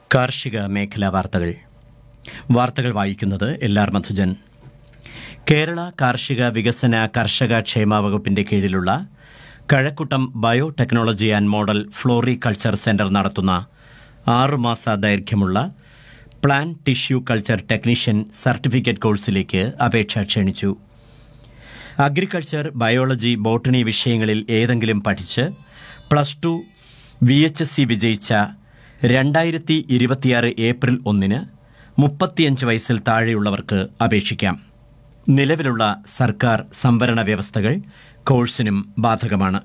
കാർഷിക മേഖലാ വാർത്തകൾ വാർത്തകൾ വായിക്കുന്നത് എല്ലാർ മധുജൻ കേരള കാർഷിക വികസന കർഷക ക്ഷേമ വകുപ്പിന്റെ കീഴിലുള്ള Kazhakuttam biotechnology and model floriculture centre നടത്തുന്ന ആറുമാസ ദൈർഘ്യമുള്ള plan tissue culture technician certificate കോഴ്സിലേക്ക് അപേക്ഷ ക്ഷണിച്ചു അഗ്രികൾച്ചർ ബയോളജി ബോട്ടണി വിഷയങ്ങളിൽ ഏതെങ്കിലും പഠിച്ച് plus two V H S C വിജയിച്ച രണ്ടായിരത്തി ഇരുപത്തിയാറ് ഏപ്രിൽ ഒന്നിന് മുപ്പത്തിയഞ്ച് വയസ്സിൽ താഴെയുള്ളവർക്ക് അപേക്ഷിക്കാം നിലവിലുള്ള സർക്കാർ സംവരണ വ്യവസ്ഥകൾ കോഴ്സിനും ബാധകമാണ്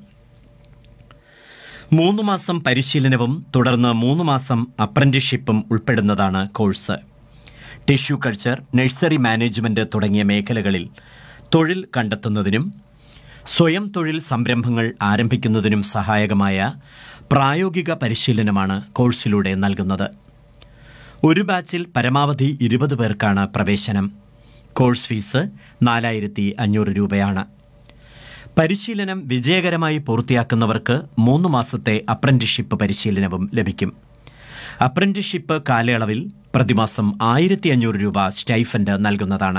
മൂന്ന് മാസം പരിശീലനവും തുടർന്ന് മൂന്ന് മാസം അപ്രന്റീസ്ഷിപ്പും ഉൾപ്പെടുന്നതാണ് course tissue culture nursery management തുടങ്ങിയ മേഖലകളിൽ തൊഴിൽ കണ്ടെത്തുന്നതിനും സ്വയം തൊഴിൽ സംരംഭങ്ങൾ ആരംഭിക്കുന്നതിനും സഹായകമായ പ്രായോഗിക പരിശീലനമാണ് കോഴ്സിലൂടെ നൽകുന്നത് ഒരു ബാച്ചിൽ പരമാവധി ഇരുപത് പേർക്കാണ് പ്രവേശനം കോഴ്സ് ഫീസ് നാലായിരത്തി അഞ്ഞൂറ് രൂപയാണ് പരിശീലനം വിജയകരമായി പൂർത്തിയാക്കുന്നവർക്ക് മൂന്ന് മാസത്തെ അപ്രന്റീസ്ഷിപ്പ് പരിശീലനവും ലഭിക്കും അപ്രന്റീസ്ഷിപ്പ് കാലയളവിൽ പ്രതിമാസം ആയിരത്തി അഞ്ഞൂറ് രൂപ സ്റ്റൈഫൻഡ് നൽകുന്നതാണ്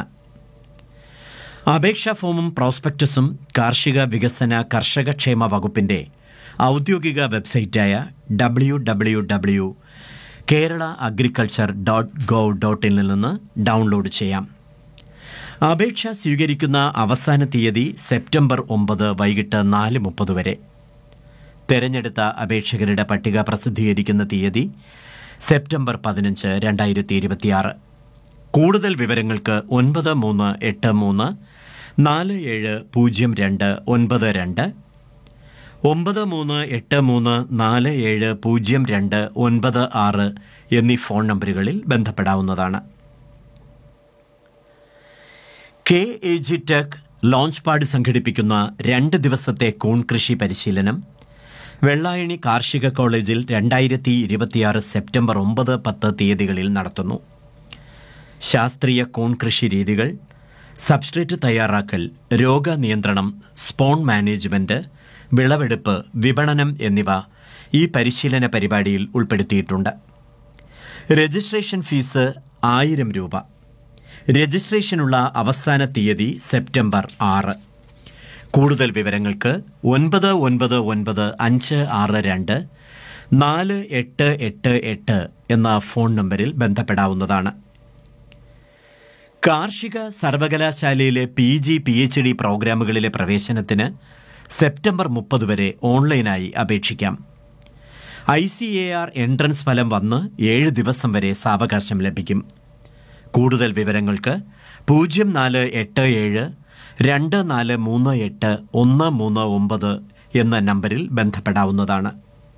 അപേക്ഷാ ഫോമും പ്രോസ്പെക്ടസും കാർഷിക വികസന കർഷക ക്ഷേമ വകുപ്പിന്റെ ഔദ്യോഗിക വെബ്സൈറ്റായ W W W Kerala agriculture dot gov dot ഇനിൽ നിന്ന് ഡൗൺലോഡ് ചെയ്യാം അപേക്ഷ സ്വീകരിക്കുന്ന അവസാന തീയതി സെപ്റ്റംബർ ഒമ്പത് വൈകിട്ട് നാല് മുപ്പത് വരെ തെരഞ്ഞെടുത്ത അപേക്ഷകരുടെ പട്ടിക പ്രസിദ്ധീകരിക്കുന്ന തീയതി സെപ്റ്റംബർ പതിനഞ്ച് രണ്ടായിരത്തി ഇരുപത്തിയാറ് കൂടുതൽ വിവരങ്ങൾക്ക് ഒൻപത് മൂന്ന് എട്ട് മൂന്ന് നാല് ഏഴ് പൂജ്യം രണ്ട് ഒൻപത് രണ്ട് ഒമ്പത് മൂന്ന് എട്ട് മൂന്ന് നാല് ഏഴ് പൂജ്യം രണ്ട് ഒൻപത് ആറ് എന്നീ ഫോൺ നമ്പറുകളിൽ ബന്ധപ്പെടാവുന്നതാണ് K A G tech launch pad സംഘടിപ്പിക്കുന്ന രണ്ട് ദിവസത്തെ കൂൺ കൃഷി പരിശീലനം വെള്ളായണി കാർഷിക കോളേജിൽ രണ്ടായിരത്തി ഇരുപത്തിയാറ് സെപ്റ്റംബർ ഒമ്പത് പത്ത് തീയതികളിൽ നടത്തുന്നു ശാസ്ത്രീയ കൂൺ കൃഷി രീതികൾ സബ്സ്ട്രേറ്റ് തയ്യാറാക്കൽ രോഗനിയന്ത്രണം സ്പോൺ മാനേജ്മെന്റ് വിളവെടുപ്പ് വിപണനം എന്നിവ ഈ പരിശീലന പരിപാടിയിൽ ഉൾപ്പെടുത്തിയിട്ടുണ്ട് രജിസ്ട്രേഷൻ ഫീസ് ആയിരം രൂപ രജിസ്ട്രേഷനുള്ള അവസാന തീയതി സെപ്റ്റംബർ ആറ് കൂടുതൽ വിവരങ്ങൾക്ക് ഒൻപത് ഒൻപത് ഒൻപത് അഞ്ച് ആറ് രണ്ട് നാല് എട്ട് എട്ട് എട്ട് എന്ന ഫോൺ നമ്പറിൽ ബന്ധപ്പെടാവുന്നതാണ് കാർഷിക സർവകലാശാലയിലെ P G P H D പ്രോഗ്രാമുകളിലെ പ്രവേശനത്തിന് സെപ്റ്റംബർ മുപ്പത് വരെ ഓൺലൈനായി അപേക്ഷിക്കാം I C A R entrance ഫലം വന്ന് ഏഴ് ദിവസം വരെ സാവകാശം ലഭിക്കും കൂടുതൽ വിവരങ്ങൾക്ക് പൂജ്യം നാല് എട്ട് ഏഴ് രണ്ട് നാല് മൂന്ന് എട്ട് ഒന്ന് മൂന്ന് ഒമ്പത് എന്ന നമ്പറിൽ ബന്ധപ്പെടാവുന്നതാണ്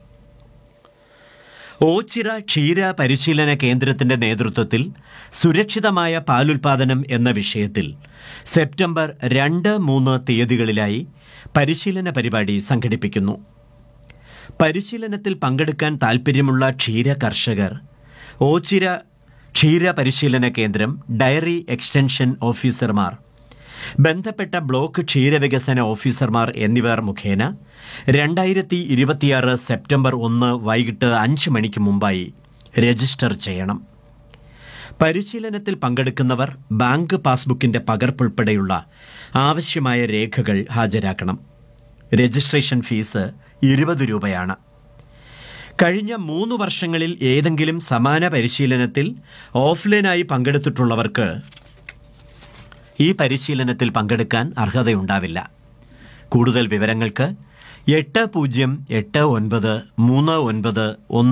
ഓച്ചിറ ക്ഷീര പരിശീലന കേന്ദ്രത്തിന്റെ നേതൃത്വത്തിൽ സുരക്ഷിതമായ പാലുൽപാദനം എന്ന വിഷയത്തിൽ സെപ്റ്റംബർ രണ്ട് മൂന്ന് തീയതികളിലായി പരിശീലന പരിപാടി സംഘടിപ്പിക്കുന്നു പരിശീലനത്തിൽ പങ്കെടുക്കാൻ താൽപ്പര്യമുള്ള ക്ഷീര കർഷകർ ഓച്ചിറ ക്ഷീര പരിശീലന കേന്ദ്രം ഡയറി എക്സ്റ്റൻഷൻ ഓഫീസർമാർ ബന്ധപ്പെട്ട ബ്ലോക്ക് ക്ഷീരവികസന ഓഫീസർമാർ എന്നിവർ മുഖേന രണ്ടായിരത്തി ഇരുപത്തിയാറ് സെപ്റ്റംബർ ഒന്ന് വൈകിട്ട് അഞ്ച് മണിക്ക് മുമ്പായി രജിസ്റ്റർ ചെയ്യണം പരിശീലനത്തിൽ പങ്കെടുക്കുന്നവർ ബാങ്ക് പാസ്ബുക്കിന്റെ പകർപ്പുൾപ്പെടെയുള്ള ആവശ്യമായ രേഖകൾ ഹാജരാക്കണം രജിസ്ട്രേഷൻ ഫീസ് ഇരുപത് രൂപയാണ് കഴിഞ്ഞ മൂന്ന് വർഷങ്ങളിൽ ഏതെങ്കിലും സമാന പരിശീലനത്തിൽ ഓഫ്ലൈനായി പങ്കെടുത്തിട്ടുള്ളവർക്ക് ഈ പരിശീലനത്തിൽ പങ്കെടുക്കാൻ അർഹതയുണ്ടാവില്ല കൂടുതൽ വിവരങ്ങൾക്ക് എട്ട് പൂജ്യം എട്ട് ഒൻപത് മൂന്ന് ഒൻപത് ഒന്ന്